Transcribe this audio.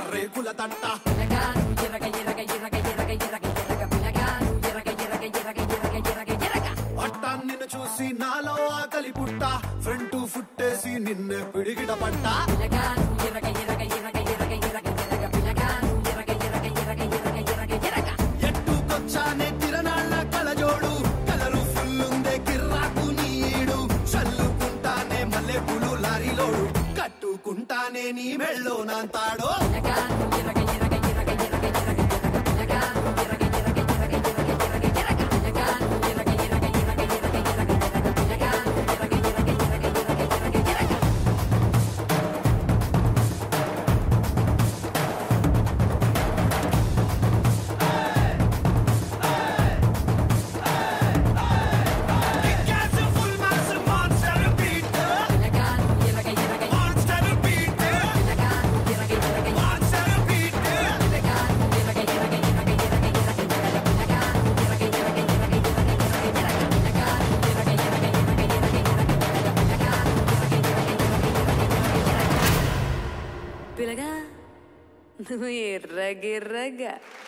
రేకుల తట్ట పిల్లగాను ఎరగ ఎరగ ఎరగ ఎరగ ఎరగ ఎరగ పిల్లగాను ఎరగ ఎరగ ఎరగ ఎరగ ఎరగ ఎరగ పట్టా నిన్ను చూసి నాలో ఆకలి పుట్ట ఫ్రంట్ ఫుట్టేసి నిన్నే పిడిగిడ పట్ట పిల్లగాను ఎరగ ఎరగ ఎరగ ఎరగ ఎరగ ఎరగ పిల్లగాను ఎరగ ఎరగ ఎరగ ఎరగ ఎరగ ఎరగ ఎట్టుకొచ్చానే తిరణాళ్ళ కలజోడు కలరు ఫుల్లుందే కిర్రాకు నీడు చల్లుకుంటానే మల్లెపూలు లారీలోడు కట్టుకుంటానే నీ మెళ్ళో నాంతాడో పిల్లగాను ఎరగ ఎరగ ఎరగ ఎరగ ఎరగ ఎరగ పిల్లగాను ఎరగ ఎరగ ఎరగ ఎరగ ఎరగ ఎరగ పిల్లగాను ఎరగ ఎరగ ఎరగ ఎరగ ఎరగ ఎరగ పిల్లగాను ఎరగ ఎరగ ఎరగ ఎరగ ఎరగ ఎరగ పిల్లగాను ఎరగ ఎరగ పిల్లగాను ఎరగ ఎరగ పిల్లగాను ఎరగ ఎరగ ఎరగ ఎరగ ఎరగ ఎరగ పిల్లగాను ఎరగ ఎరగ ఎరగ ఎరగ ఎరగ ఎరగ పిల్లగాను ఎరగ ఎరగ ఎరగ ఎరగ ఎరగ ఎరగ పిల్లగాను ఎరగ ఎరగ పిల్లగా నువ్వు ఎర్రగెర్రగా